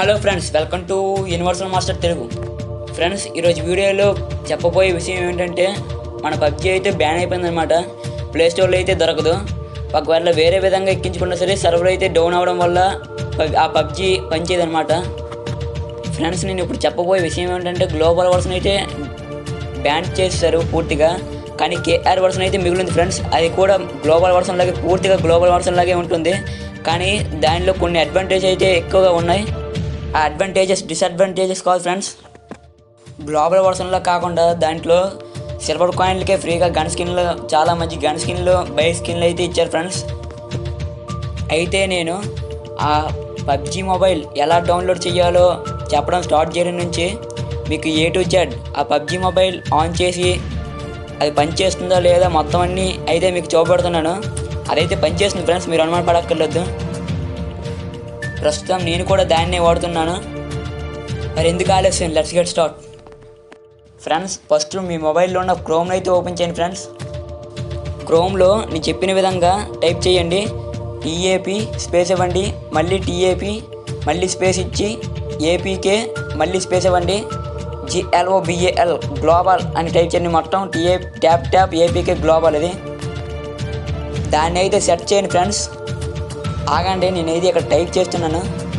Hello friends welcome to universal master Telugu friends ఈరోజు వీడియోలో చెప్పబోయే విషయం ఏంటంటే మన పబ్జీ అయితే బ్యాన్ అయిపోయిందనమాట ప్లే స్టోర్లో అయితే దొరకదు ఒకవేళ వేరే విధంగా ఎక్కించుకున్నా సరే సర్వర్ అయితే డౌన్ అవ్వడం వల్ల పబ్- ఆ పబ్జీ పనిచేయదనమాట ఫ్రెండ్స్ నేను ఇప్పుడు చెప్పబోయే విషయం ఏంటంటే గ్లోబల్ వర్షన్ అయితే బ్యాన్ చేస్తారు పూర్తిగా కానీ కేఆర్ వర్షన్ అయితే మిగిలింది ఫ్రెండ్స్ అది కూడా గ్లోబల్ వర్షన్ లాగే పూర్తిగా గ్లోబల్ వర్షన్ లాగే ఉంటుంది కానీ దానిలో కొన్ని అడ్వాంటేజ్ అయితే ఎక్కువగా ఉన్నాయి ఆ అడ్వాంటేజెస్ డిసడ్వాంటేజెస్ కాదు ఫ్రెండ్స్ గ్లోబల్ వర్షన్లో కాకుండా దాంట్లో సిల్వర్ కాయిన్లకే ఫ్రీగా గన్ స్కిన్లు చాలా మంచి గన్ స్కిన్లు బై స్కిన్లు అయితే ఇచ్చారు ఫ్రెండ్స్ అయితే నేను ఆ పబ్జి మొబైల్ ఎలా డౌన్లోడ్ చేయాలో చెప్పడం స్టార్ట్ చేయడం నుంచి మీకు ఏ టు జెడ్ ఆ పబ్జి మొబైల్ ఆన్ చేసి అది పనిచేస్తుందా లేదా మొత్తం అన్నీ అయితే మీకు చూపెడుతున్నాను అదైతే పనిచేస్తుంది ఫ్రెండ్స్ మీరు అనుమాన పడక్కర్లేదు ప్రస్తుతం నేను కూడా దాన్నే వాడుతున్నాను మరి ఎందుకు ఆలస్యం let's get start friends first మీ మొబైల్లో ఉన్న క్రోమ్ని అయితే ఓపెన్ చేయండి ఫ్రెండ్స్ క్రోమ్లో నేను చెప్పిన విధంగా టైప్ చేయండి టీఏపీ స్పేస్ ఇవ్వండి మళ్ళీ టీఏపీ మళ్ళీ స్పేస్ ఇచ్చి ఏపీకే మళ్ళీ స్పేస్ ఇవ్వండి జిఎల్ఓ బిఏఎల్ గ్లోబల్ అని టైప్ చేయండి మొత్తం T A tap tap APK global అది దాన్ని అయితే సెట్ చేయండి ఫ్రెండ్స్ ఆగండి నేనైతే ఇక్కడ టైప్ చేస్తున్నాను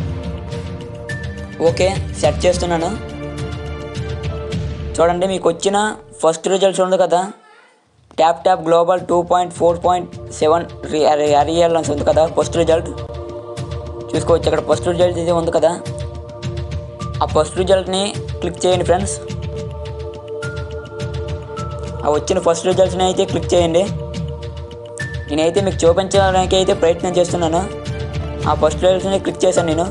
ఓకే సెట్ చేస్తున్నాను చూడండి మీకు వచ్చిన ఫస్ట్ రిజల్ట్స్ ఉంది కదా tap tap global two point four point seven real అని ఉంది కదా ఫస్ట్ రిజల్ట్ చూసుకోవచ్చు అక్కడ ఫస్ట్ రిజల్ట్ ఇది ఉంది కదా ఆ ఫస్ట్ రిజల్ట్ని క్లిక్ చేయండి ఫ్రెండ్స్ ఆ వచ్చిన ఫస్ట్ రిజల్ట్స్ని అయితే క్లిక్ చేయండి నేనైతే మీకు చూపించడానికి అయితే ప్రయత్నం చేస్తున్నాను ఆ ఫస్ట్ రిజల్ట్స్ని క్లిక్ చేశాను నేను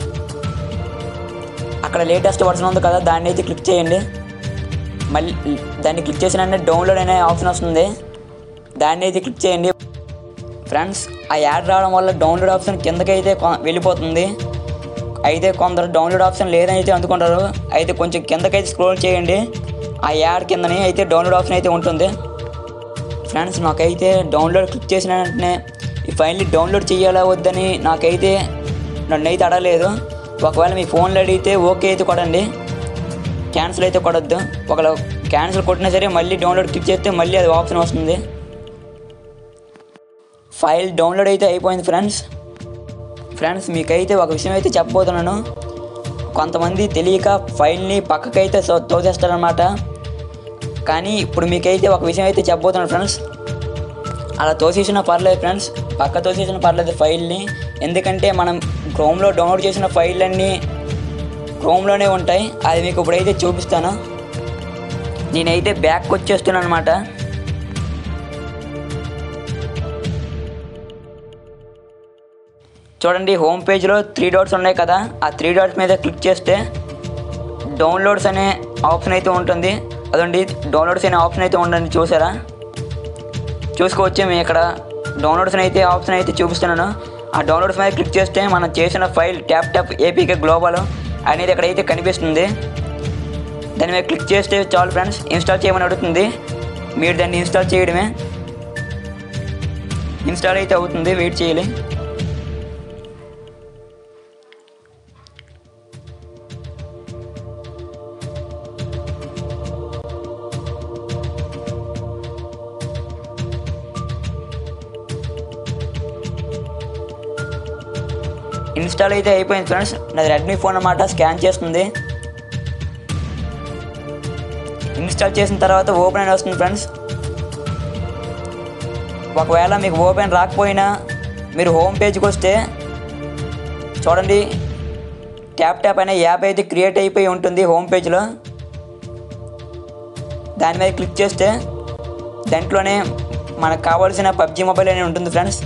అక్కడ లేటెస్ట్ వర్షన్ ఉంది కదా దాన్ని అయితే క్లిక్ చేయండి మళ్ళీ దాన్ని క్లిక్ చేసిన వెంటనే డౌన్లోడ్ అనే ఆప్షన్ వస్తుంది దాన్ని అయితే క్లిక్ చేయండి ఫ్రెండ్స్ ఆ యాడ్ రావడం వల్ల డౌన్లోడ్ ఆప్షన్ కిందకైతే కొ- వెళ్ళిపోతుంది అయితే కొందరు డౌన్లోడ్ ఆప్షన్ లేదని అయితే అందుకుంటారు అయితే కొంచెం కిందకైతే స్క్రోల్ చేయండి ఆ యాడ్ కిందని అయితే డౌన్లోడ్ ఆప్షన్ అయితే ఉంటుంది ఫ్రెండ్స్ నాకైతే డౌన్లోడ్ క్లిక్ చేసిన వెంటనే ఈ ఫైల్ని డౌన్లోడ్ చేయాలా వద్దని నాకైతే నన్ను అయితే అడగలేదు ఒకవేళ మీ ఫోన్లో అడిగితే ఓకే అయితే కొడండి క్యాన్సిల్ అయితే కొడద్దు ఒకవేళ క్యాన్సిల్ కొట్టినా సరే మళ్ళీ డౌన్లోడ్ క్లిక్ చేస్తే మళ్ళీ అది ఆప్షన్ వస్తుంది ఫైల్ డౌన్లోడ్ అయితే అయిపోయింది ఫ్రెండ్స్ ఫ్రెండ్స్ మీకైతే ఒక విషయం అయితే చెప్పబోతున్నాను కొంతమంది తెలియక ఫైల్ని పక్కకైతే సో- తోసేస్తారనమాట కానీ ఇప్పుడు మీకైతే ఒక విషయం అయితే చెప్పబోతున్నాను ఫ్రెండ్స్ అలా తోసేసిన పర్లేదు ఫ్రెండ్స్ పక్క తోసేసిన పర్లేదు ఫైల్ని ఎందుకంటే మనం క్రోమ్లో డౌన్లోడ్ చేసిన ఫైల్ అన్నీ క్రోమ్లోనే ఉంటాయి అది మీకు ఇప్పుడైతే చూపిస్తాను నేనైతే బ్యాక్ వచ్చేస్తున్నాను అనమాట చూడండి హోమ్ పేజ్లో త్రీ డాట్స్ ఉన్నాయి కదా ఆ త్రీ డాట్స్ మీద క్లిక్ చేస్తే డౌన్లోడ్స్ అనే ఆప్షన్ అయితే ఉంటుంది అదండి డౌన్లోడ్స్ అనే ఆప్షన్ అయితే ఉండండి చూసారా చూసుకోవచ్చు మేము ఇక్కడ డౌన్లోడ్స్ అయితే ఆప్షన్ అయితే చూపిస్తున్నాను ఆ డౌన్లోడ్స్ మీద క్లిక్ చేస్తే మనం చేసిన file tap tap APK global అనేది ఇక్కడైతే కనిపిస్తుంది దాని మీద క్లిక్ చేస్తే చాలు ఫ్రెండ్స్ ఇన్స్టాల్ చేయమని అడుగుతుంది మీరు దాన్ని ఇన్స్టాల్ చేయడమే ఇన్స్టాల్ అయితే అవుతుంది వెయిట్ చేయాలి ఇన్స్టాల్ అయితే అయిపోయింది ఫ్రెండ్స్ నాది రెడ్మీ ఫోన్ అన్నమాట స్కాన్ చేస్తుంది ఇన్స్టాల్ చేసిన తర్వాత ఓపెన్ అని వస్తుంది ఫ్రెండ్స్ ఒకవేళ మీకు ఓపెన్ రాకపోయినా మీరు హోమ్ పేజ్కి వస్తే చూడండి ట్యాప్ ట్యాప్ అనే యాప్ అయితే క్రియేట్ అయిపోయి ఉంటుంది హోమ్ పేజ్లో దాని మీద క్లిక్ చేస్తే దాంట్లోనే మనకు కావాల్సిన పబ్జి మొబైల్ అనేది ఉంటుంది ఫ్రెండ్స్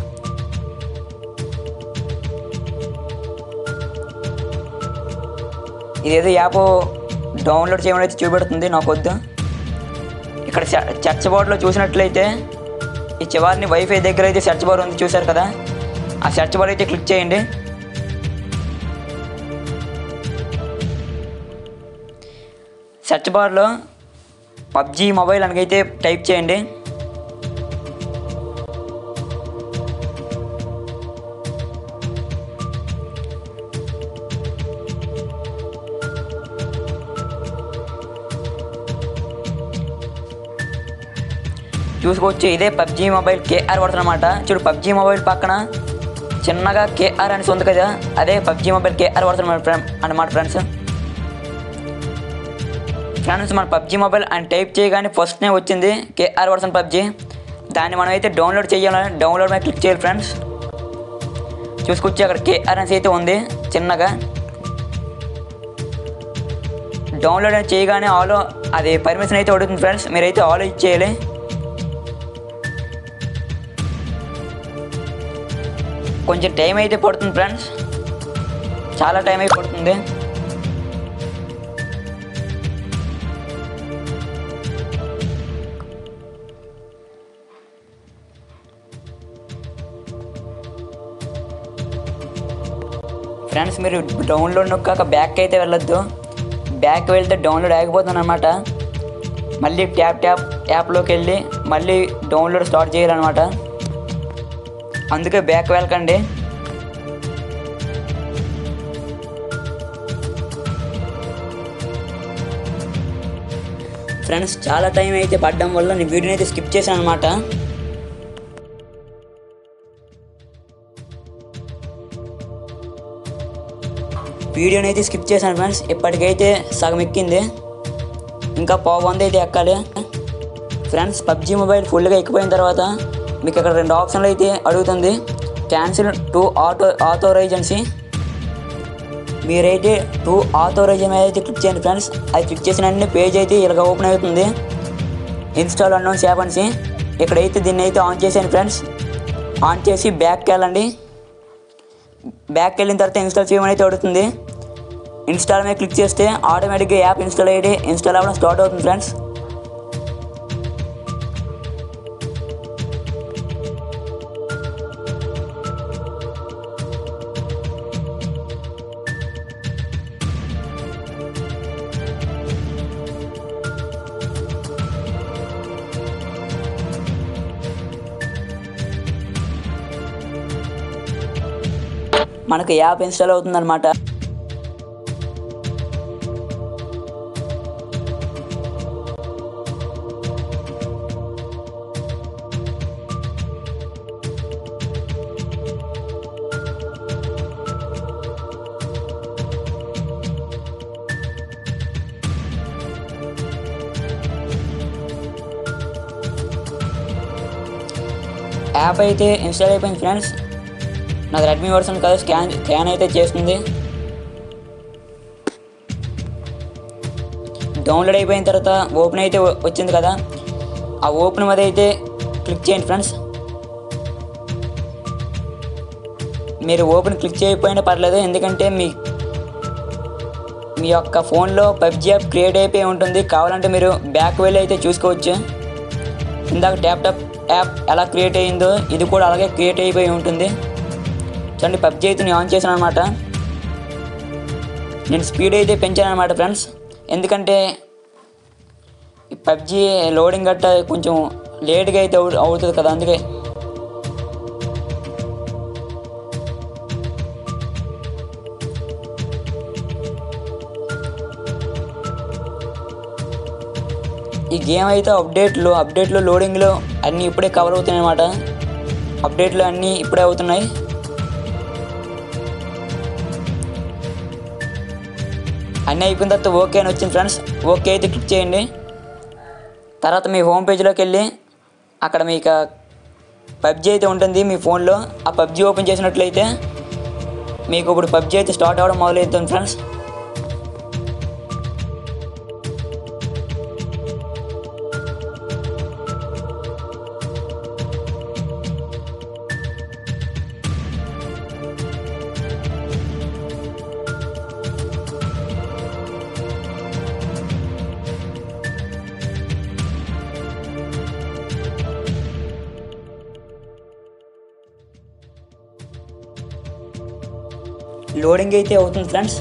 ఇదేదో యాప్ డౌన్లోడ్ చేయమని అయితే చూపెడుతుంది నాకు వద్దు ఇక్కడ చర్చ్ బోర్డ్లో చూసినట్లయితే ఈ చివరిని వైఫై దగ్గర అయితే సెర్చ్ బార్ ఉంది చూశారు కదా ఆ సెర్చ్ బార్ అయితే క్లిక్ చేయండి సెర్చ్ బార్లో పబ్జీ మొబైల్ అనకైతే టైప్ చేయండి చూసుకోవచ్చు ఇదే పబ్జీ మొబైల్ కేఆర్ పడుతుంది అనమాట చూడు పబ్జీ మొబైల్ పక్కన చిన్నగా కేఆర్ అని ఉంది కదా అదే పబ్జీ మొబైల్ కేఆర్ పడుతుంది అన్నమాట ఫ్రెండ్స్ ఫ్రెండ్స్ మన పబ్జీ మొబైల్ అని టైప్ చేయగానే ఫస్ట్నే వచ్చింది కేఆర్ వర్షన్ పబ్జీ దాన్ని మనం అయితే డౌన్లోడ్ చేయాలని డౌన్లోడ్ మీద క్లిక్ చేయాలి ఫ్రెండ్స్ చూసుకొచ్చి అక్కడ కేఆర్ అనేసి అయితే ఉంది చిన్నగా డౌన్లోడ్ అని చేయగానే ఆలో అది పర్మిషన్ అయితే అడుగుతుంది ఫ్రెండ్స్ మీరైతే ఆలో ఇచ్చేయాలి కొంచెం టైం అయితే పడుతుంది ఫ్రెండ్స్ చాలా టైం అయితే పడుతుంది ఫ్రెండ్స్ మీరు డౌన్లోడ్ నొక్కాక బ్యాక్ అయితే వెళ్ళొద్దు బ్యాక్ వెళ్తే డౌన్లోడ్ ఆగిపోతుంది అనమాట మళ్ళీ ట్యాప్ ట్యాప్ యాప్లోకి వెళ్ళి మళ్ళీ డౌన్లోడ్ స్టార్ట్ చేయాలన్నమాట అందుకే బ్యాక్ వెళ్ళకండి ఫ్రెండ్స్ చాలా టైం అయితే పడడం వల్ల నేను వీడియోని అయితే స్కిప్ చేశాను అనమాట వీడియోని అయితే స్కిప్ చేశాను ఫ్రెండ్స్ ఇప్పటికైతే సగం ఎక్కింది ఇంకా పావు వంద అయితే ఎక్కాలి ఫ్రెండ్స్ పబ్జీ మొబైల్ ఫుల్గా ఎక్కిపోయిన తర్వాత మీకు ఇక్కడ రెండు ఆప్షన్లు అయితే అడుగుతుంది క్యాన్సిల్ టు ఆటో ఆథోరైజెన్సీ మీరైతే టూ ఆథోరైజన్ మీద అయితే క్లిక్ చేయండి ఫ్రెండ్స్ అది క్లిక్ చేసిన వెంటనే పేజ్ అయితే ఇలాగ ఓపెన్ అవుతుంది ఇన్స్టాల్ అన్నోన్స్ యాప్ అనేసి ఇక్కడైతే దీన్ని అయితే ఆన్ చేసాను ఫ్రెండ్స్ ఆన్ చేసి బ్యాక్కి వెళ్ళండి బ్యాక్ వెళ్ళిన తర్వాత ఇన్స్టాల్ చేయమని అయితే అడుగుతుంది ఇన్స్టాల్ మీద క్లిక్ చేస్తే ఆటోమేటిక్గా యాప్ ఇన్స్టాల్ అయ్యి ఇన్స్టాల్ అవ్వడం స్టార్ట్ అవుతుంది ఫ్రెండ్స్ మనకు యాప్ ఇన్స్టాల్ అవుతుందన్నమాట యాప్ అయితే ఇన్స్టాల్ అయిపోయింది ఫ్రెండ్స్ నాది రెడ్మీ వర్షన్ కదా స్కాన్ స్కాన్ అయితే చేస్తుంది డౌన్లోడ్ అయిపోయిన తర్వాత ఓపెన్ అయితే వ- వచ్చింది కదా ఆ ఓపెన్ మీద అయితే క్లిక్ చేయండి ఫ్రెండ్స్ మీరు ఓపెన్ క్లిక్ చేయకపోయినా పర్లేదు ఎందుకంటే మీ మీ యొక్క ఫోన్లో పబ్జీ యాప్ క్రియేట్ అయిపోయి ఉంటుంది కావాలంటే మీరు బ్యాక్ వెళ్ళి అయితే చూసుకోవచ్చు ఇందాక ట్యాప్ టాప్ యాప్ ఎలా క్రియేట్ అయ్యిందో ఇది కూడా అలాగే క్రియేట్ అయిపోయి ఉంటుంది చూడండి పబ్జీ అయితే నేను ఆన్ చేశాను అనమాట నేను స్పీడ్ అయితే పెంచాను అనమాట ఫ్రెండ్స్ ఎందుకంటే ఈ పబ్జీ లోడింగ్ గట్ట కొంచెం లేట్గా అయితే అవు అవుతుంది కదా అందుకే ఈ గేమ్ అయితే అప్డేట్లు అప్డేట్లు లోడింగ్లో అన్నీ ఇప్పుడే కవర్ అవుతున్నాయి అనమాట అప్డేట్లు అన్నీ ఇప్పుడే అవుతున్నాయి అన్నీ అయిపోయిన తర్వాత ఓకే అని వచ్చింది ఫ్రెండ్స్ ఓకే అయితే క్లిక్ చేయండి తర్వాత మీ హోమ్ పేజ్లోకి వెళ్ళి అక్కడ మీకు పబ్జీ అయితే ఉంటుంది మీ ఫోన్లో ఆ పబ్జీ ఓపెన్ చేసినట్లయితే మీకు ఇప్పుడు పబ్జీ అయితే స్టార్ట్ అవ్వడం మొదలవుతుంది ఫ్రెండ్స్ లోడింగ్ అయితే అవుతుంది ఫ్రెండ్స్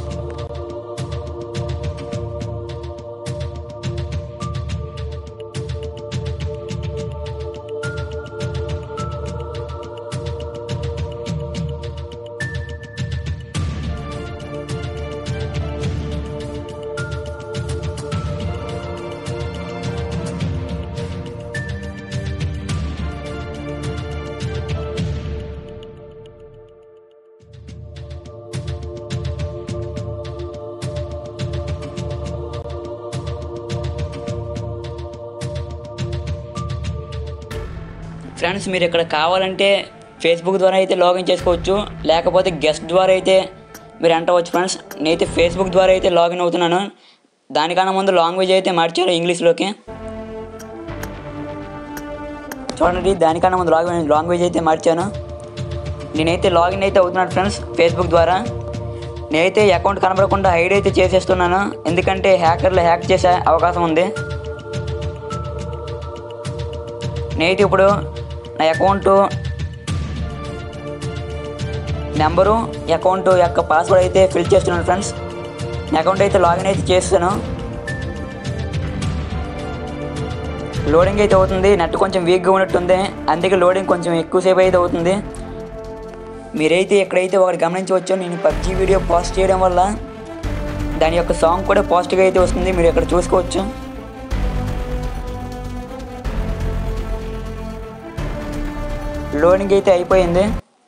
ఫ్రెండ్స్ మీరు ఇక్కడ కావాలంటే ఫేస్బుక్ ద్వారా అయితే లాగిన్ చేసుకోవచ్చు లేకపోతే గెస్ట్ ద్వారా అయితే మీరు ఎంటర్ అవ్వచ్చు ఫ్రెండ్స్ నేనైతే ఫేస్బుక్ ద్వారా అయితే లాగిన్ అవుతున్నాను దానికన్నా ముందు లాంగ్వేజ్ అయితే మార్చాను ఇంగ్లీష్లోకి చూడండి దానికన్నా ముందు లాగిన్ లాంగ్వేజ్ అయితే మార్చాను నేనైతే లాగిన్ అయితే అవుతున్నాను ఫ్రెండ్స్ ఫేస్బుక్ ద్వారా నేనైతే అకౌంట్ కనబడకుండా హైడ్ అయితే చేసేస్తున్నాను ఎందుకంటే హ్యాకర్లు హ్యాక్ చేసే అవకాశం ఉంది నేనైతే ఇప్పుడు నా అకౌంట్ నెంబరు అకౌంట్ యొక్క పాస్వర్డ్ అయితే ఫిల్ చేస్తున్నాను ఫ్రెండ్స్ నా అకౌంట్ అయితే లాగిన్ అయితే చేస్తాను లోడింగ్ అయితే అవుతుంది నెట్ కొంచెం వీక్గా ఉన్నట్టుంది అందుకే లోడింగ్ కొంచెం ఎక్కువసేపు అయితే అవుతుంది మీరైతే ఎక్కడైతే ఒకటి గమనించవచ్చు నేను పబ్జీ వీడియో పోస్ట్ చేయడం వల్ల దాని యొక్క సాంగ్ కూడా పాజిటివ్గా అయితే వస్తుంది మీరు ఇక్కడ చూసుకోవచ్చు లోడింగ్ అయితే అయిపోయింది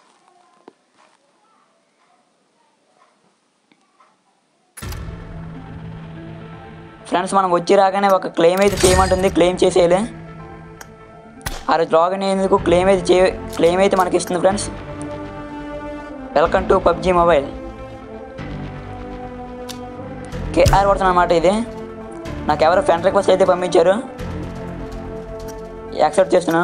ఫ్రెండ్స్ మనం వచ్చి రాగానే ఒక క్లెయిమ్ అయితే చేయమంటుంది క్లెయిమ్ చేసేయాలి ఆ రోజు లాగిన్ అయ్యేందుకు క్లెయిమ్ అయితే చే క్లెయిమ్ అయితే మనకి ఇస్తుంది friends welcome to PUBG mobile KR version అనమాట ఇది నాకు ఎవరో ఫ్రెండ్ రిక్వెస్ట్ అయితే పంపించారు యాక్సెప్ట్ చేస్తున్నాను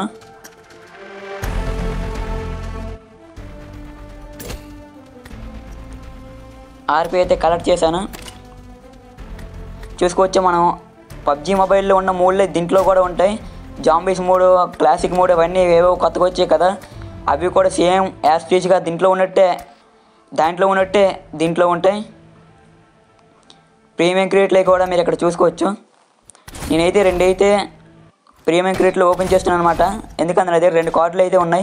ఆర్పి అయితే కలెక్ట్ చేశాను చూసుకోవచ్చు మనం పబ్జీ మొబైల్లో ఉన్న మూడ్లే దీంట్లో కూడా ఉంటాయి జాంబీస్ మూడు క్లాసిక్ మూడు అవన్నీ ఏవో కొత్తగా వచ్చాయి కదా అవి కూడా సేమ్ యాజ్ టీచ్గా దీంట్లో ఉన్నట్టే దాంట్లో ఉన్నట్టే దీంట్లో ఉంటాయి ప్రీమియం క్రియేట్లు కూడా మీరు ఇక్కడ చూసుకోవచ్చు నేనైతే రెండైతే ప్రీమియం క్రియేట్లు ఓపెన్ చేస్తున్నాను అనమాట ఎందుకంటే నా దగ్గర రెండు కార్డులు అయితే ఉన్నాయి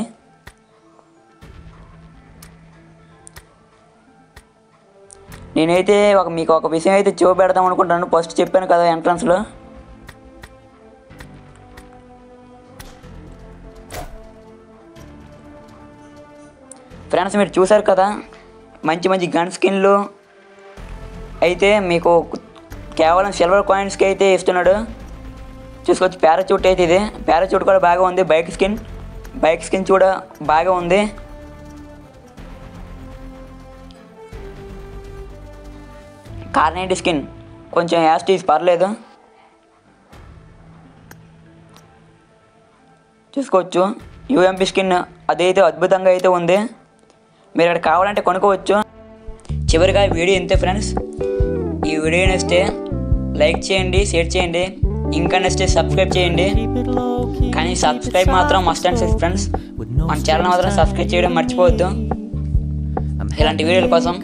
నేనైతే ఒక మీకు ఒక విషయం అయితే చూపెడదాం అనుకుంటాను ఫస్ట్ చెప్పాను కదా ఎంట్రన్స్లో ఫ్రెండ్స్ మీరు చూసారు కదా మంచి మంచి గన్ స్కిన్లు అయితే మీకు కేవలం సిల్వర్ కాయిన్స్కి అయితే ఇస్తున్నాడు చూసుకోవచ్చు పారాచూట్ అయితే ఇది పారాచూట్ కూడా బాగా ఉంది బైక్ స్కిన్ బైక్ స్కిన్ కూడా బాగా ఉంది కార్నైట్ స్కిన్ కొంచెం యాస్టీస్ పర్లేదు చూసుకోవచ్చు యూఎంపీ స్కిన్ అదైతే అద్భుతంగా అయితే ఉంది మీరు ఇక్కడ కావాలంటే కొనుక్కోవచ్చు చివరిగా ఈ వీడియో ఇంతే ఫ్రెండ్స్ ఈ వీడియో నచ్చితే లైక్ చేయండి షేర్ చేయండి ఇంకా నచ్చితే సబ్స్క్రైబ్ చేయండి కానీ సబ్స్క్రైబ్ మాత్రం మస్ట్ అండ్ షుడ్ ఫ్రెండ్స్ మన ఛానల్ మాత్రం సబ్స్క్రైబ్ చేయడం మర్చిపోవద్దు ఇలాంటి వీడియోల కోసం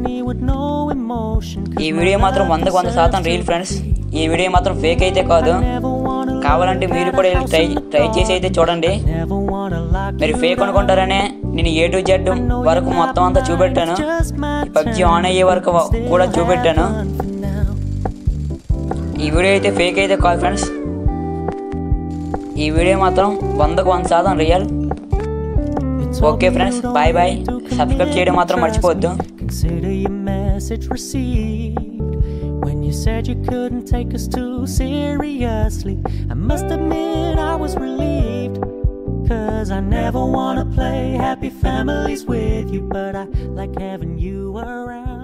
ఈ వీడియో మాత్రం వందకు వంద శాతం రీల్ ఫ్రెండ్స్ ఈ వీడియో మాత్రం ఫేక్ అయితే కాదు కావాలంటే మీరు కూడా వెళ్ళి ట్రై ట్రై చేసి అయితే చూడండి మీరు ఫేక్ అనుకుంటారనే నేను ఏ టు జెడ్ వరకు మొత్తం అంతా చూపెట్టాను పబ్జి ఆన్ అయ్యే వరకు కూడా చూపెట్టాను ఈ వీడియో అయితే ఫేక్ అయితే కాదు ఫ్రెండ్స్ ఈ వీడియో మాత్రం వందకు వంద శాతం real okay friends bye bye subscribe చేయడం మాత్రం మర్చిపోవద్దు Consider your message received. When you said you couldn't take us too seriously, I must admit I was relieved. Cause I never wanna play happy families with you, but I like having you around.